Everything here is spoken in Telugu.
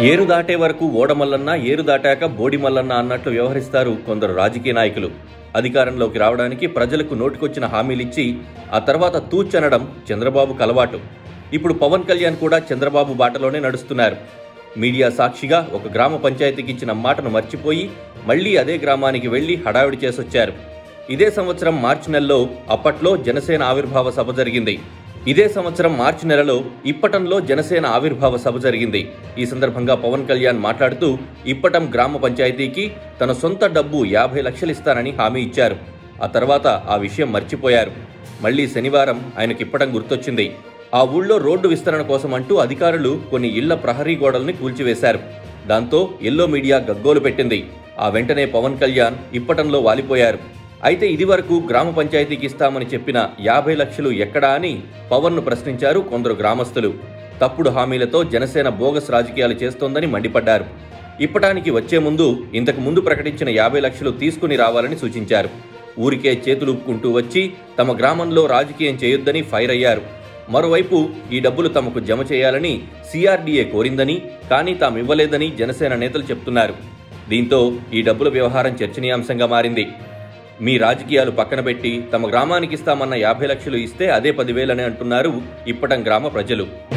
ఏరు దాటే వరకు ఓడమల్లన్న ఏరు దాటాక బోడిమల్లన్న అన్నట్లు వ్యవహరిస్తారు కొందరు రాజకీయ నాయకులు అధికారంలోకి రావడానికి ప్రజలకు నోటికొచ్చిన హామీలిచ్చి ఆ తర్వాత తూచనడం చంద్రబాబుకు అలవాటు ఇప్పుడు పవన్ కళ్యాణ్ కూడా చంద్రబాబు బాటలోనే నడుస్తున్నారు మీడియా సాక్షిగా ఒక గ్రామ పంచాయతీకి ఇచ్చిన మాటను మర్చిపోయి మళ్లీ అదే గ్రామానికి వెళ్లి హడావిడి చేసొచ్చారు ఇదే సంవత్సరం మార్చి నెలలో అప్పట్లో జనసేన ఆవిర్భావ సభ జరిగింది ఇదే సంవత్సరం మార్చి నెలలో ఇప్పటంలో జనసేన ఆవిర్భావ సభ జరిగింది ఈ సందర్భంగా పవన్ కళ్యాణ్ మాట్లాడుతూ ఇప్పటం గ్రామ పంచాయతీకి తన సొంత డబ్బు యాభై లక్షలు ఇస్తానని హామీ ఇచ్చారు ఆ తర్వాత ఆ విషయం మర్చిపోయారు మళ్లీ శనివారం ఆయనకి ఇప్పటం గుర్తొచ్చింది ఆ ఊళ్ళో రోడ్డు విస్తరణ కోసం అంటూ అధికారులు కొన్ని ఇళ్ల ప్రహరీ గోడల్ని కూల్చివేశారు దాంతో ఎల్లో మీడియా గగ్గోలు పెట్టింది ఆ వెంటనే పవన్ కళ్యాణ్ ఇప్పటంలో వాలిపోయారు అయితే ఇదివరకు గ్రామ పంచాయతీకి ఇస్తామని చెప్పిన యాభై లక్షలు ఎక్కడా అని పవన్ను ప్రశ్నించారు కొందరు గ్రామస్తులు తప్పుడు హామీలతో జనసేన బోగస్ రాజకీయాలు చేస్తోందని మండిపడ్డారు ఇప్పటానికి వచ్చే ముందు ఇంతకు ముందు ప్రకటించిన యాభై లక్షలు తీసుకుని రావాలని సూచించారు ఊరికే చేతులుపుకుంటూ వచ్చి తమ గ్రామంలో రాజకీయం చేయొద్దని ఫైర్ అయ్యారు మరోవైపు ఈ డబ్బులు తమకు జమ చేయాలని సిఆర్డీఏ కోరిందని కానీ తామివ్వలేదని జనసేన నేతలు చెప్తున్నారు దీంతో ఈ డబ్బుల వ్యవహారం చర్చనీయాంశంగా మారింది మీ రాజకీయాలు పక్కన పెట్టి తమ గ్రామానికి ఇస్తామన్న యాభై లక్షలు ఇస్తే అదే పదివేలని అంటున్నారు ఇప్పటం గ్రామ ప్రజలు